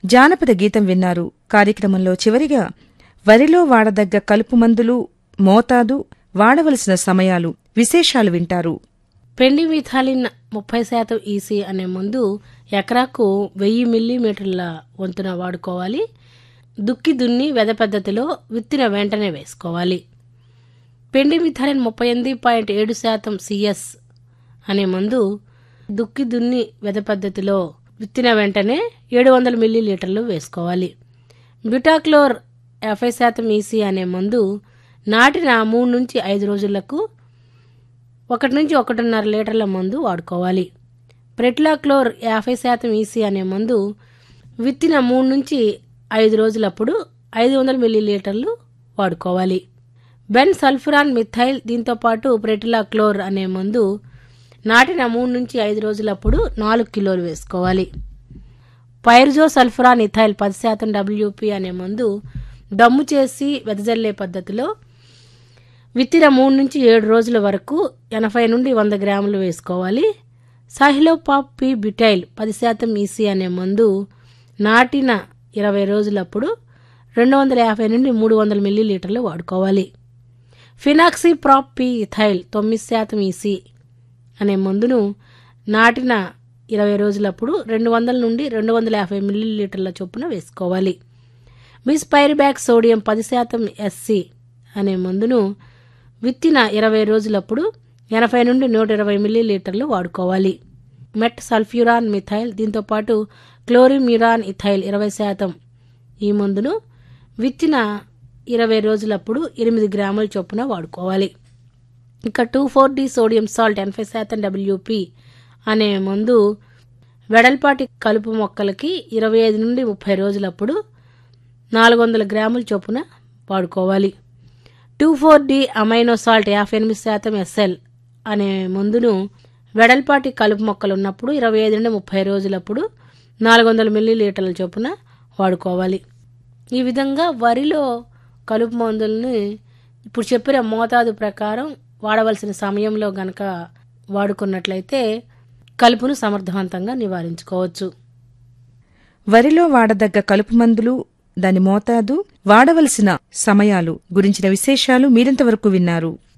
జానపద గీతం విన్నారు కార్యక్రమంలో చివరిగా వరిలో వాడదగ్గ కలుపు మందులు మోతాదు వాడవలసిన సమయాలు విశేషాలు వింటారు పెండి మిథాలిన్ ముప్పై శాతం ఈసీ అనే మందు ఎకరాకు వెయ్యి మిల్లీమీటర్ల వంతున వాడుకోవాలి దుక్కి దున్ని వెద పద్ధతిలో విత్తిన వెంటనే వేసుకోవాలి పెండి మిథాలిన్ ముప్పై ఎనిమిది పాయింట్ ఏడు శాతం సిఎస్ అనే మందు దుక్కి దున్ని వెద పద్ధతిలో విత్తిన వెంటనే ఏడు వందల మిల్లీలీటర్లు వేసుకోవాలి బ్యూటాక్లోర్ యాభై శాతం ఈసీ అనే మందు నాటిన మూడు నుంచి ఐదు రోజులకు ఒకటి నుంచి ఒకటిన్నర లీటర్ల మందు వాడుకోవాలి ప్రెట్లాక్లోర్ యాభై శాతం ఈసీ అనే మందు విత్తిన మూడు నుంచి ఐదు రోజులప్పుడు ఐదు వందల మిల్లీలీటర్లు వాడుకోవాలి బెన్ సల్ఫురాన్ మిథైల్ దీంతో పాటు ప్రెటిలాక్లోర్ అనే మందు నాటిన మూడు నుంచి ఐదు రోజులప్పుడు నాలుగు కిలోలు వేసుకోవాలి పైర్జో సల్ఫురాన్ ఇథైల్ పది శాతం డబ్ల్యూపీ అనే మందు దమ్ము చేసి వెదజల్లే పద్ధతిలో విత్తిన మూడు నుంచి ఏడు రోజుల వరకు ఎనభై నుండి వంద గ్రాములు వేసుకోవాలి సాహిలోపాప్ పి బిటైల్ పది శాతం ఈసీ అనే మందు నాటిన ఇరవై రోజులప్పుడు రెండు వందల యాభై నుండి మూడు వందల మిల్లీలీటర్లు వాడుకోవాలి ఫినాక్సీ ప్రాప్ పి ఇథైల్ తొమ్మిది శాతం ఈసీ అనే మందును నాటిన ఇరవై రోజులప్పుడు రెండు వందల నుండి రెండు వందల యాభై మిల్లీలీటర్ల చొప్పున వేసుకోవాలి మిస్ పైరిబ్యాక్ సోడియం పది శాతం ఎస్సి అనే మందును విత్తిన ఇరవై రోజులప్పుడు ఎనభై నుండి నూట ఇరవై మిల్లీలీటర్లు వాడుకోవాలి మెట్ సల్ఫ్యూరాన్ మిథైల్ దీంతో పాటు క్లోరిమ్యూరాన్ ఇథైల్ ఇరవై శాతం ఈ మందును విత్తిన ఇరవై రోజులప్పుడు ఎనిమిది గ్రాముల చొప్పున వాడుకోవాలి ఇక two four D sodium salt ఎనభై శాతం డబ్ల్యూపి అనే మందు వెడల్పాటి కలుపు మొక్కలకి ఇరవై ఐదు నుండి ముప్పై రోజులప్పుడు నాలుగు వందల గ్రాముల చొప్పున వాడుకోవాలి two four D amino salt యాభై ఎనిమిది శాతం ఎస్ఎల్ అనే మందును వెడల్పాటి కలుపు మొక్కలు ఉన్నప్పుడు ఇరవై ఐదు నుండి ముప్పై రోజులప్పుడు నాలుగు వందల మిల్లీలీటర్ల చొప్పున వాడుకోవాలి ఈ విధంగా వరిలో కలుపు మందుల్ని ఇప్పుడు చెప్పిన మోతాదు ప్రకారం వాడవలసిన సమయంలో గనక వాడుకున్నట్లయితే కలుపును సమర్థవంతంగా నివారించుకోవచ్చు వరిలో వాడదగ్గ కలుపు మందులు దాని మోతాదు వాడవలసిన సమయాలు గురించిన విశేషాలు మీరింతవరకు విన్నారు